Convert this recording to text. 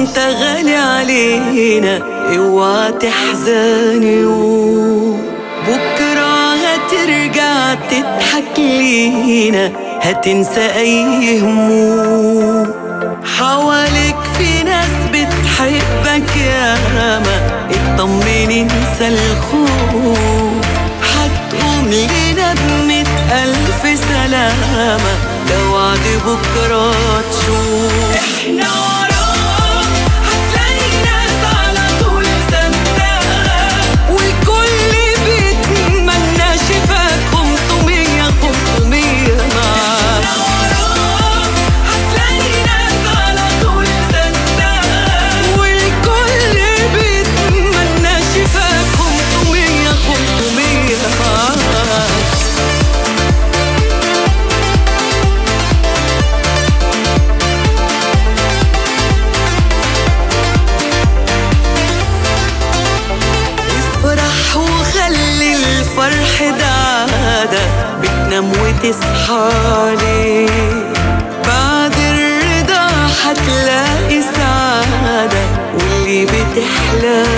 انت غالي علينا اوعى تحزني بكرة هترجع تضحك لينا هتنسى اي هموم حواليك في ناس بتحبك ياما اطمن انسى الخوف هتقوم لنا بمئة ألف سلامة لو وعد بكرة تشوف احنا وراك هتلاقي ناس على طول سندها والكل بيتمنى شفاك خمسمية خمسمية معاك هتلاقي ناس على طول سندها والكل بيتمنى شفاك خمسمية خمسمية معاك افرح وخلي الفرح ده عادة بتنام وتصحى عليه بعد الرضا هتلاقي سعادة واللي بتحلم